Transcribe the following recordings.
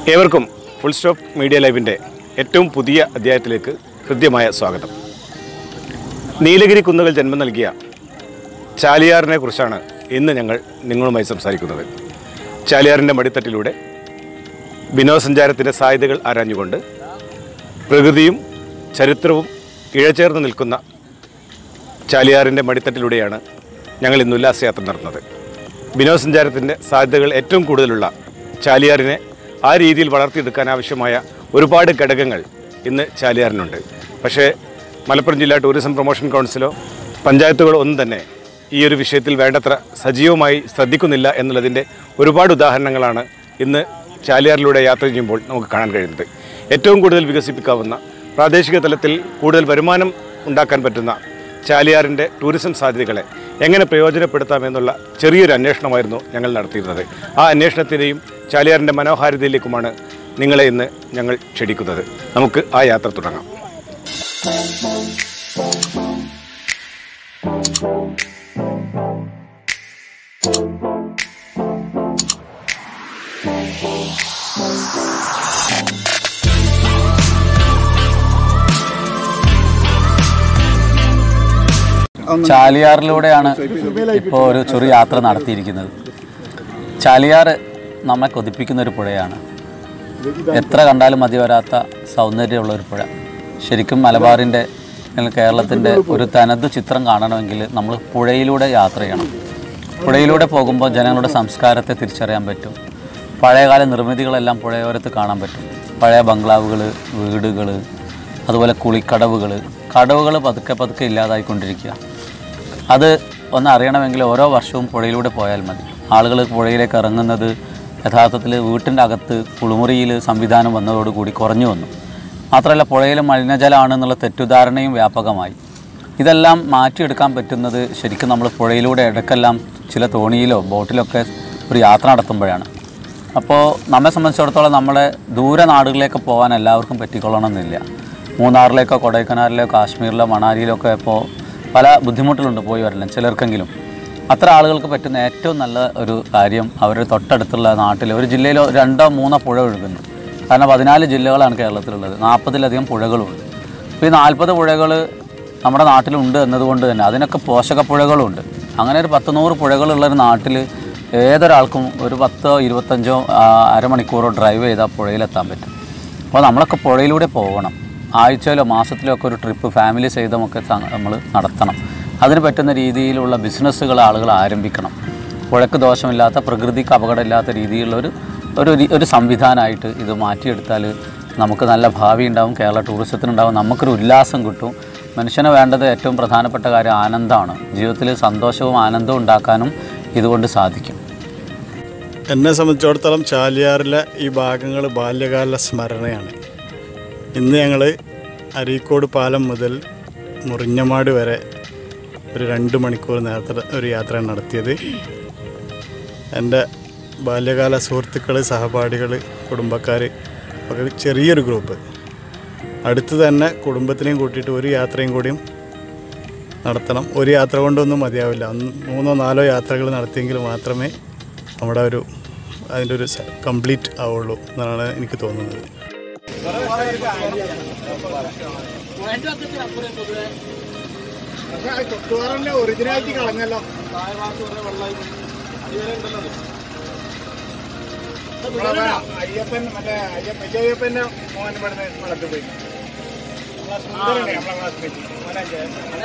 ഏവർക്കും full stop media ലൈവിൻ്റെ ഏറ്റവും പുതിയ അധ്യായത്തിലേക്ക് ഹൃദ്യമായ സ്വാഗതം നീലഗിരി കുന്നുകൾ ജന്മം നൽകിയ ചാലിയാറിനെ കുറിച്ചാണ് ഇന്ന് ഞങ്ങൾ നിങ്ങളുമായി സംസാരിക്കുന്നത് ചാലിയാറിൻ്റെ മടിത്തട്ടിലൂടെ വിനോദസഞ്ചാരത്തിൻ്റെ സാധ്യതകൾ ആരാഞ്ഞുകൊണ്ട് പ്രകൃതിയും ചരിത്രവും ഇഴചേർന്ന് നിൽക്കുന്ന ചാലിയാറിൻ്റെ മടിത്തട്ടിലൂടെയാണ് ഞങ്ങൾ ഇന്ന് ഉല്ലാസയാത്ര നടത്തുന്നത് വിനോദസഞ്ചാരത്തിൻ്റെ സാധ്യതകൾ ഏറ്റവും കൂടുതലുള്ള ചാലിയാറിനെ ആ രീതിയിൽ വളർത്തിയെടുക്കാൻ ആവശ്യമായ ഒരുപാട് ഘടകങ്ങൾ ഇന്ന് ചാലിയാറിനുണ്ട് പക്ഷേ മലപ്പുറം ജില്ലാ ടൂറിസം പ്രൊമോഷൻ കൗൺസിലോ പഞ്ചായത്തുകളോ ഒന്നും തന്നെ ഈ ഒരു വിഷയത്തിൽ വേണ്ടത്ര സജീവമായി ശ്രദ്ധിക്കുന്നില്ല എന്നുള്ളതിൻ്റെ ഒരുപാട് ഉദാഹരണങ്ങളാണ് ഇന്ന് ചാലിയാറിലൂടെ യാത്ര ചെയ്യുമ്പോൾ നമുക്ക് കാണാൻ കഴിയുന്നത് ഏറ്റവും കൂടുതൽ വികസിപ്പിക്കാവുന്ന പ്രാദേശിക തലത്തിൽ കൂടുതൽ വരുമാനം ഉണ്ടാക്കാൻ പറ്റുന്ന ചാലിയാറിൻ്റെ ടൂറിസം സാധ്യതകളെ എങ്ങനെ പ്രയോജനപ്പെടുത്താമെന്നുള്ള ചെറിയൊരു അന്വേഷണമായിരുന്നു ഞങ്ങൾ നടത്തിയിരുന്നത് ആ അന്വേഷണത്തിൻ്റെയും ചാലിയാറിൻ്റെ മനോഹാരിതയിലേക്കുമാണ് നിങ്ങളെ ഇന്ന് ഞങ്ങൾ ക്ഷണിക്കുന്നത് നമുക്ക് ആ യാത്ര തുടങ്ങാം ചാലിയാറിലൂടെയാണ് ഇപ്പോൾ ഒരു ചെറു യാത്ര നടത്തിയിരിക്കുന്നത് ചാലിയാർ നമ്മെ കൊതിപ്പിക്കുന്ന ഒരു പുഴയാണ് എത്ര കണ്ടാലും മതി വരാത്ത സൗന്ദര്യമുള്ള ഒരു പുഴ ശരിക്കും മലബാറിൻ്റെ അല്ലെങ്കിൽ കേരളത്തിൻ്റെ ഒരു തനത് ചിത്രം കാണണമെങ്കിൽ നമ്മൾ പുഴയിലൂടെ യാത്ര ചെയ്യണം പുഴയിലൂടെ പോകുമ്പോൾ ജനങ്ങളുടെ സംസ്കാരത്തെ തിരിച്ചറിയാൻ പറ്റും പഴയകാല നിർമ്മിതികളെല്ലാം പുഴയോരത്ത് കാണാൻ പറ്റും പഴയ ബംഗ്ലാവുകൾ വീടുകൾ അതുപോലെ കുളിക്കടവുകൾ കടവുകൾ പതുക്കെ പതുക്കെ ഇല്ലാതായിക്കൊണ്ടിരിക്കുക അത് ഒന്ന് അറിയണമെങ്കിൽ ഓരോ വർഷവും പുഴയിലൂടെ പോയാൽ മതി ആളുകൾ പുഴയിലേക്ക് ഇറങ്ങുന്നത് യഥാർത്ഥത്തിൽ വീട്ടിൻ്റെ അകത്ത് കുളിമുറിയിൽ സംവിധാനം വന്നതോടുകൂടി കുറഞ്ഞു വന്നു മാത്രമല്ല പുഴയിൽ മലിനജലമാണെന്നുള്ള തെറ്റിദ്ധാരണയും വ്യാപകമായി ഇതെല്ലാം മാറ്റിയെടുക്കാൻ പറ്റുന്നത് ശരിക്കും നമ്മൾ പുഴയിലൂടെ ഇടയ്ക്കെല്ലാം ചില തോണിയിലോ ബോട്ടിലൊക്കെ ഒരു യാത്ര നടത്തുമ്പോഴാണ് അപ്പോൾ നമ്മെ സംബന്ധിച്ചിടത്തോളം നമ്മുടെ ദൂര നാടുകളിലേക്ക് പോകാൻ എല്ലാവർക്കും പറ്റിക്കൊള്ളണമെന്നില്ല മൂന്നാറിലേക്കോ കൊടൈക്കനാലിലേക്കോ കാശ്മീരിലോ മണാലിയിലോ ഒക്കെ ഇപ്പോൾ പല ബുദ്ധിമുട്ടുകളുണ്ട് പോയി വരണം ചിലർക്കെങ്കിലും അത്ര ആളുകൾക്ക് പറ്റുന്ന ഏറ്റവും നല്ല ഒരു കാര്യം അവരുടെ തൊട്ടടുത്തുള്ള നാട്ടിൽ ഒരു ജില്ലയിലോ രണ്ടോ മൂന്നോ പുഴ ഒഴുകുന്നു കാരണം പതിനാല് ജില്ലകളാണ് കേരളത്തിലുള്ളത് നാൽപ്പതിലധികം പുഴകളുണ്ട് അപ്പോൾ ഈ നാൽപ്പത് പുഴകൾ നമ്മുടെ നാട്ടിലുണ്ട് എന്നതുകൊണ്ട് തന്നെ അതിനൊക്കെ പോഷക പുഴകളുണ്ട് അങ്ങനെ ഒരു പത്ത് നൂറ് പുഴകളുള്ള ഒരു നാട്ടിൽ ഏതൊരാൾക്കും ഒരു പത്തോ ഇരുപത്തഞ്ചോ ആ, അരമണിക്കൂറോ ഡ്രൈവ് ചെയ്താൽ പുഴയിലെത്താൻ പറ്റും അപ്പോൾ നമ്മളൊക്കെ പുഴയിലൂടെ പോകണം ആഴ്ചയിലോ മാസത്തിലോ ഒക്കെ ഒരു ട്രിപ്പ് ഫാമിലി സഹിതമൊക്കെ നമ്മൾ നടത്തണം അതിന് പറ്റുന്ന രീതിയിലുള്ള ബിസിനസ്സുകൾ ആളുകൾ ആരംഭിക്കണം പുഴക്ക് ദോഷമില്ലാത്ത പ്രകൃതിക്ക് അപകടമില്ലാത്ത രീതിയിലുള്ള ഒരു ഒരു രി- ഒരു സംവിധാനമായിട്ട് ഇത് മാറ്റിയെടുത്താൽ നമുക്ക് നല്ല ഭാവി ഉണ്ടാവും കേരള ടൂറിസത്തിനുണ്ടാവും നമുക്കൊരു ഉല്ലാസം കിട്ടും മനുഷ്യന് വേണ്ടത് ഏറ്റവും പ്രധാനപ്പെട്ട കാര്യം ആനന്ദമാണ് ജീവിതത്തിൽ സന്തോഷവും ആനന്ദവും ഉണ്ടാക്കാനും ഇതുകൊണ്ട് സാധിക്കും എന്നെ സംബന്ധിച്ചിടത്തോളം ചാലിയാറിലെ ഈ ഭാഗങ്ങൾ ബാല്യകാല സ്മരണയാണ് ഇന്ന് ഞങ്ങൾ അരീക്കോട് പാലം മുതൽ മുറിഞ്ഞമാട് വരെ ഒരു രണ്ട് മണിക്കൂർ നേരത്തെ ഒരു യാത്രയാണ് നടത്തിയത് എൻ്റെ ബാല്യകാല സുഹൃത്തുക്കൾ സഹപാഠികൾ കുടുംബക്കാർ ഒക്കെ ചെറിയൊരു ഗ്രൂപ്പ് അടുത്ത് തന്നെ കുടുംബത്തിനെയും കൂട്ടിയിട്ട് ഒരു യാത്രയും കൂടിയും നടത്തണം ഒരു യാത്ര കൊണ്ടൊന്നും മതിയാവില്ല ഒന്ന് മൂന്നോ നാലോ യാത്രകൾ നടത്തിയെങ്കിൽ മാത്രമേ നമ്മുടെ ഒരു അതിൻ്റെ ഒരു കംപ്ലീറ്റ് ആവുള്ളൂ എന്നാണ് എനിക്ക് തോന്നുന്നത് ഒറിജിനാലിറ്റി കളഞ്ഞല്ലോ അയ്യപ്പൻ മറ്റേ അയ്യപ്പന്റെ മോൻ ഇവിടുന്ന് വളർത്തു പോയി സുന്ദരനെ നമ്മളെ ക്ലാസ്സിലേക്ക്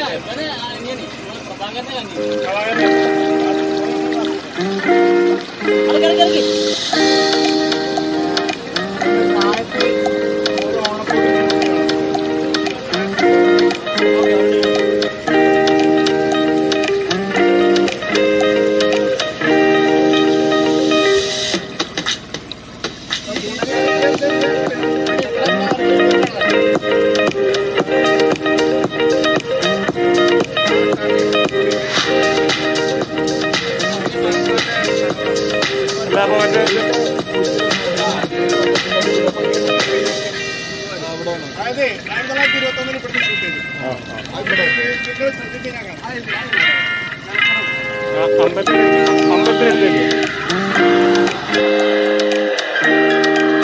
അതായത് ആയിരത്തി തൊള്ളായിരത്തി ഇരുപത്തി ഒന്നിൽ ഇവിടുന്ന് ഷൂട്ട് ചെയ്തു ഇവിടെ നിങ്ങൾ ശ്രദ്ധിച്ച് ഞാൻ കാണാം. അമ്പലത്തിനടുത്തേക്ക്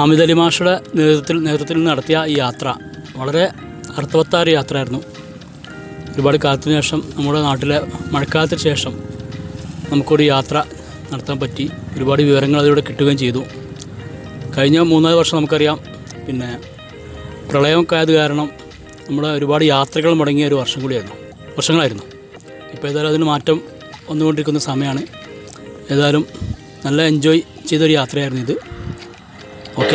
ഹാമിദ് അലി മാഷയുടെ നേതൃത്വത്തിൽ നേതൃത്വത്തിൽ നടത്തിയ ഈ യാത്ര വളരെ അർത്ഥവത്തായ ഒരു യാത്രയായിരുന്നു ഒരുപാട് കാലത്തിന് ശേഷം നമ്മുടെ നാട്ടിലെ മഴക്കാലത്തിന് ശേഷം നമുക്കൊരു യാത്ര നടത്താൻ പറ്റി ഒരുപാട് വിവരങ്ങൾ അതിലൂടെ കിട്ടുകയും ചെയ്തു കഴിഞ്ഞ മൂന്നാല് വർഷം നമുക്കറിയാം പിന്നെ പ്രളയമൊക്കെ ആയത് കാരണം നമ്മുടെ ഒരുപാട് യാത്രകൾ മുടങ്ങിയ ഒരു വർഷം കൂടിയായിരുന്നു വർഷങ്ങളായിരുന്നു ഇപ്പോൾ ഏതായാലും അതിന് മാറ്റം വന്നുകൊണ്ടിരിക്കുന്ന സമയമാണ് ഏതായാലും നല്ല എൻജോയ് ചെയ്തൊരു യാത്രയായിരുന്നു ഇത് ഓക്കെ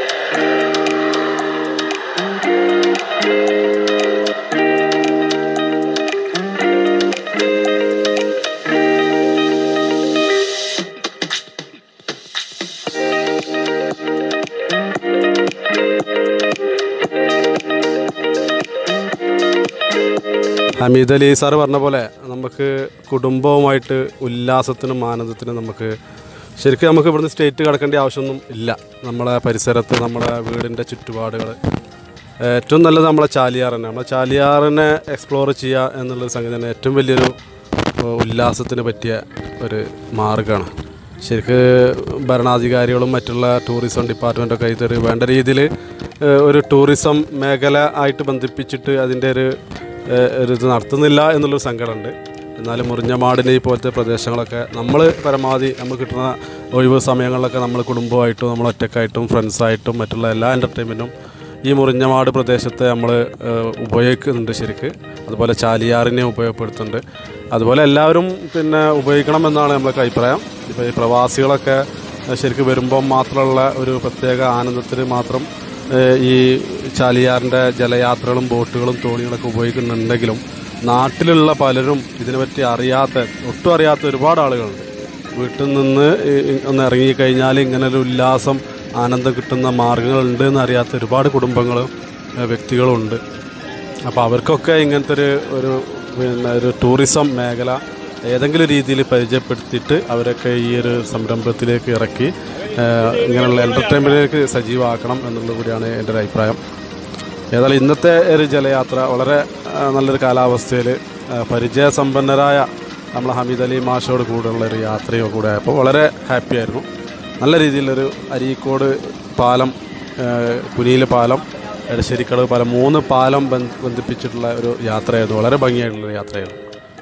ഹമീദ് അലി സാർ പറഞ്ഞ പോലെ നമുക്ക് കുടുംബവുമായിട്ട് ഉല്ലാസത്തിനും ആനന്ദത്തിനും നമുക്ക് ശരിക്കും നമുക്ക് ഇവിടുന്ന് സ്റ്റേറ്റ് കിടക്കേണ്ട ആവശ്യമൊന്നും ഇല്ല നമ്മളെ പരിസരത്ത് നമ്മുടെ വീടിൻ്റെ ചുറ്റുപാടുകൾ ഏറ്റവും നല്ലത് നമ്മളെ ചാലിയാർ തന്നെ നമ്മളെ ചാലിയാറിനെ എക്സ്പ്ലോർ ചെയ്യുക എന്നുള്ളൊരു സംഗതി തന്നെ ഏറ്റവും വലിയൊരു ഏഹ്, ഉല്ലാസത്തിന് പറ്റിയ ഒരു മാർഗ്ഗമാണ് ശരിക്ക് ഭരണാധികാരികളും മറ്റുള്ള ടൂറിസം ഡിപ്പാർട്ട്മെൻറ്റൊക്കെ ഇതൊരു വേണ്ട രീതിയിൽ ഒരു ടൂറിസം മേഖല ആയിട്ട് ബന്ധിപ്പിച്ചിട്ട് അതിൻ്റെ ഒരു ഏഹ്, ഒരു ഇത് നടത്തുന്നില്ല എന്നുള്ളൊരു സങ്കടമുണ്ട് എന്നാലും മുറിഞ്ഞമാടിനെ ഈ പോലത്തെ പ്രദേശങ്ങളൊക്കെ നമ്മൾ പരമാവധി നമുക്ക് കിട്ടുന്ന ഒഴിവ് സമയങ്ങളിലൊക്കെ നമ്മൾ കുടുംബമായിട്ടും നമ്മൾ ഒറ്റക്കായിട്ടും ഫ്രണ്ട്സായിട്ടും മറ്റുള്ള എല്ലാ എൻ്റർടൈൻമെൻറ്റും ഈ മുറിഞ്ഞമാട് പ്രദേശത്തെ നമ്മൾ ഉപയോഗിക്കുന്നുണ്ട് ശരിക്ക് അതുപോലെ ചാലിയാറിനെ ഉപയോഗപ്പെടുത്തുന്നുണ്ട് അതുപോലെ എല്ലാവരും പിന്നെ ഉപയോഗിക്കണമെന്നാണ് നമ്മളൊക്കെ അഭിപ്രായം ഇപ്പോൾ ഈ പ്രവാസികളൊക്കെ ഏഹ്, ശരിക്ക് വരുമ്പം മാത്രമുള്ള ഒരു പ്രത്യേക ആനന്ദത്തിന് മാത്രം ഏഹ്, ഈ ചാലിയാറിൻ്റെ ജലയാത്രകളും ബോട്ടുകളും തോണികളൊക്കെ ഉപയോഗിക്കുന്നുണ്ടെങ്കിലും നാട്ടിലുള്ള പലരും ഇതിനെപ്പറ്റി അറിയാത്ത ഒട്ടും അറിയാത്ത ഒരുപാട് ആളുകളുണ്ട് വീട്ടിൽ നിന്ന് ഈ- ഈ ഒന്ന് ഇറങ്ങിക്കഴിഞ്ഞാൽ ഇങ്ങനെ ഒരു ഉല്ലാസം ആനന്ദം കിട്ടുന്ന മാർഗങ്ങളുണ്ട് എന്ന് അറിയാത്ത ഒരുപാട് കുടുംബങ്ങളും ഏഹ്, വ്യക്തികളും ഉണ്ട് അപ്പോൾ അവർക്കൊക്കെ ഇങ്ങനത്തെ ഒരു ഒരു പിന്നെ ഒരു ടൂറിസം മേഖല ഏതെങ്കിലും രീതിയിൽ പരിചയപ്പെടുത്തിയിട്ട് അവരൊക്കെ ഈ ഒരു സംരംഭത്തിലേക്ക് ഇറക്കി ഏഹ്, ഇങ്ങനെയുള്ള എൻ്റർടൈൻമെൻറ്റിലേക്ക് സജീവമാക്കണം എന്നുള്ളത് കൂടിയാണ് എൻ്റെ ഒരു അഭിപ്രായം ഏതായാലും ഇന്നത്തെ ഒരു ജലയാത്ര വളരെ ആ, നല്ലൊരു കാലാവസ്ഥയിൽ പരിചയസമ്പന്നരായ നമ്മൾ ഹമീദ് അലി മാഷോട് കൂടെയുള്ള ഒരു യാത്രയോ കൂടെ ആയപ്പോൾ വളരെ ഹാപ്പി ആയിരുന്നു നല്ല രീതിയിലൊരു അരീക്കോട് പാലം കുനിയിൽ പാലം എടശ്ശേരിക്കടവ് പാലം മൂന്ന് പാലം ബന്ധ- ബന്ധിപ്പിച്ചിട്ടുള്ള ഒരു യാത്രയായിരുന്നു വളരെ ഭംഗിയായിട്ടുള്ളൊരു യാത്രയായിരുന്നു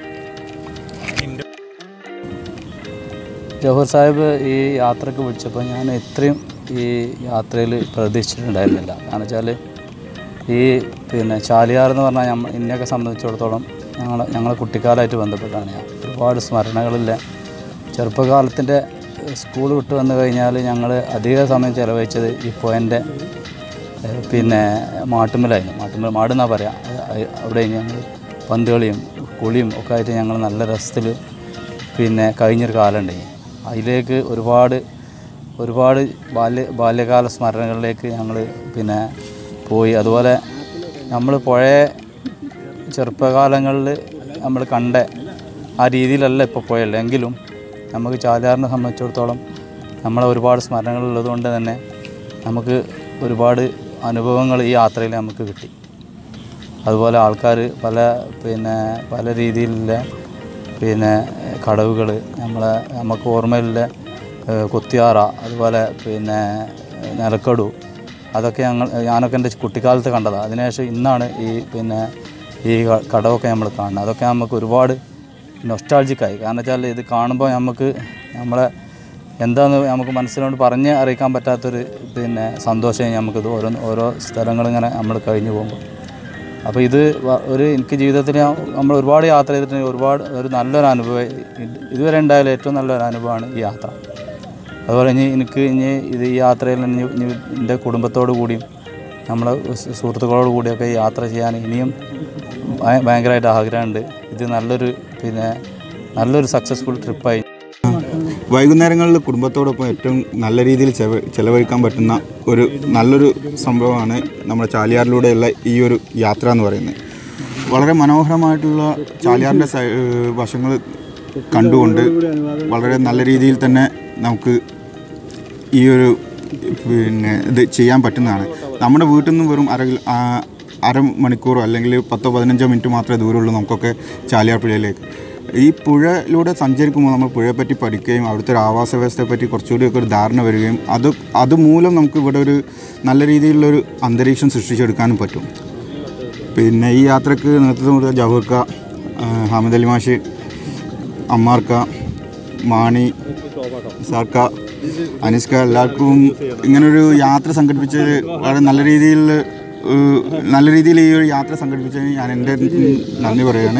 ജവഹർ സാഹിബ് ഈ യാത്രക്ക് വിളിച്ചപ്പോൾ ഞാൻ ഇത്രയും ഈ യാത്രയിൽ പ്രതീക്ഷിച്ചിട്ടുണ്ടായിരുന്നില്ല കാരണം വെച്ചാൽ ഈ പിന്നെ ചാലിയാർ എന്ന് പറഞ്ഞാൽ നമ്മ എന്നെയൊക്കെ സംബന്ധിച്ചിടത്തോളം ഞങ്ങൾ ഞങ്ങളെ കുട്ടിക്കാലമായിട്ട് ബന്ധപ്പെട്ടാണ് ഞാൻ ഒരുപാട് സ്മരണകളില്ല ചെറുപ്പകാലത്തിൻ്റെ സ്കൂൾ വിട്ട് വന്നു കഴിഞ്ഞാൽ ഞങ്ങൾ അധിക സമയം ചിലവഴിച്ചത് ഈ പോയിൻ്റെ പിന്നെ മാട്ടുമ്മലായിരുന്നു മാട്ടുമ്മൽ മാടെന്നാ പറയാം അത് അവിടെ ഞങ്ങൾ പന്ത് കളിയും കുളിയും ഒക്കെ ആയിട്ട് ഞങ്ങൾ നല്ല രസത്തിൽ പിന്നെ കഴിഞ്ഞൊരു കാലമുണ്ടായി അതിലേക്ക് ഒരുപാട് ഒരുപാട് ബാല്യ ബാല്യകാല സ്മരണകളിലേക്ക് ഞങ്ങൾ പിന്നെ പോയി അതുപോലെ നമ്മൾ പഴയ ചെറുപ്പകാലങ്ങളിൽ നമ്മൾ കണ്ട ആ രീതിയിലല്ല ഇപ്പോൾ പോയുള്ളൂ എങ്കിലും നമുക്ക് ചാലിയാറിനെ സംബന്ധിച്ചിടത്തോളം നമ്മളെ ഒരുപാട് സ്മരണകളുള്ളത് കൊണ്ട് തന്നെ നമുക്ക് ഒരുപാട് അനുഭവങ്ങൾ ഈ യാത്രയിൽ നമുക്ക് കിട്ടി അതുപോലെ ആൾക്കാർ പല പിന്നെ പല രീതിയിലുള്ള പിന്നെ കടവുകൾ നമ്മളെ നമുക്ക് ഓർമ്മയിലുള്ള ഏഹ്, കൊത്തിയാറ അതുപോലെ പിന്നെ നിലക്കടു അതൊക്കെ ഞങ്ങൾ ഞാനൊക്കെ എൻ്റെ കുട്ടിക്കാലത്ത് കണ്ടതാണ് അതിനുശേഷം ഇന്നാണ് ഈ പിന്നെ ഈ ക- കടവൊക്കെ നമ്മൾ കാണുന്നത് അതൊക്കെ നമുക്ക് ഒരുപാട് നൊസ്റ്റാൾജിക്കായി കാരണം വെച്ചാൽ ഇത് കാണുമ്പോൾ നമുക്ക് നമ്മളെ എന്താന്ന് നമുക്ക് മനസ്സിലോട്ട് പറഞ്ഞ് അറിയിക്കാൻ പറ്റാത്തൊരു പിന്നെ സന്തോഷം നമുക്കിത് ഓരോ ഓരോ സ്ഥലങ്ങളിങ്ങനെ നമ്മൾ കഴിഞ്ഞു പോകുമ്പോൾ അപ്പോൾ ഇത് വ- ഒരു എനിക്ക് ജീവിതത്തിൽ ഞാൻ- നമ്മൾ ഒരുപാട് യാത്ര ചെയ്തിട്ടുണ്ട് ഒരുപാട് ഒരു നല്ലൊരു അനുഭവം ഇത് ഇതുവരെ ഉണ്ടായാലും ഏറ്റവും നല്ലൊരു അനുഭവമാണ് ഈ യാത്ര അതുപോലെ ഇനി എനിക്ക് ഇനി ഇത് ഈ യാത്രയിൽ ഇനി ഇനി എൻ്റെ കുടുംബത്തോടു കൂടിയും നമ്മളെ സു- സുഹൃത്തുക്കളോട് കൂടിയൊക്കെ ഈ യാത്ര ചെയ്യാൻ ഇനിയും ഭയ- ഭയങ്കരമായിട്ട് ആഗ്രഹമുണ്ട് ഇത് നല്ലൊരു പിന്നെ നല്ലൊരു സക്സസ്ഫുൾ ട്രിപ്പായി വൈകുന്നേരങ്ങളിൽ കുടുംബത്തോടൊപ്പം ഏറ്റവും നല്ല രീതിയിൽ ചെലവ് ചെലവഴിക്കാൻ പറ്റുന്ന ഒരു നല്ലൊരു സംഭവമാണ് നമ്മുടെ ചാലിയാറിലൂടെയുള്ള ഈ ഒരു യാത്ര എന്ന് പറയുന്നത് വളരെ മനോഹരമായിട്ടുള്ള ചാലിയാറിൻ്റെ സൈ വശങ്ങൾ കണ്ടുകൊണ്ട് വളരെ നല്ല രീതിയിൽ തന്നെ നമുക്ക് ഈ ഒരു പിന്നെ ഇത് ചെയ്യാൻ പറ്റുന്നതാണ് നമ്മുടെ വീട്ടിൽ നിന്ന് വെറും അര കിലോ- ആ, അരമണിക്കൂറോ അല്ലെങ്കിൽ പത്തോ പതിനഞ്ചോ മിനിറ്റ് മാത്രമേ ദൂരമുള്ളൂ നമുക്കൊക്കെ ചാലിയാർ പുഴയിലേക്ക് ഈ പുഴയിലൂടെ സഞ്ചരിക്കുമ്പോൾ നമ്മൾ പുഴയെപ്പറ്റി പഠിക്കുകയും അവിടുത്തെ ഒരു ആവാസ വ്യവസ്ഥയെപ്പറ്റി കുറച്ചുകൂടിയൊക്കെ ഒരു ധാരണ വരികയും അത് അതുമൂലം നമുക്ക് ഇവിടെ ഒരു നല്ല രീതിയിലുള്ളൊരു അന്തരീക്ഷം സൃഷ്ടിച്ചെടുക്കാനും പറ്റും പിന്നെ ഈ യാത്രക്ക് നേതൃത്വം കൊടുത്ത ജവഹർക്ക ഹാമിദ് അലി മാഷ് അമ്മാർക്ക മാണി സാർക്ക അനിസ്ക എല്ലാവർക്കും ഇങ്ങനൊരു യാത്ര സംഘടിപ്പിച്ചത് വളരെ നല്ല രീതിയിൽ ഏഹ്, നല്ല രീതിയിൽ ഈ ഒരു യാത്ര സംഘടിപ്പിച്ചതിന് ഞാൻ എൻ്റെ നന്ദി പറയുകയാണ്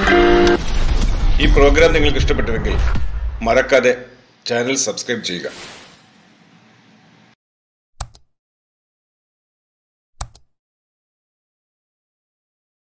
ഈ പ്രോഗ്രാം നിങ്ങൾക്ക് ഇഷ്ടപ്പെട്ടുവെങ്കിൽ മറക്കാതെ ചാനൽ സബ്സ്ക്രൈബ് ചെയ്യുക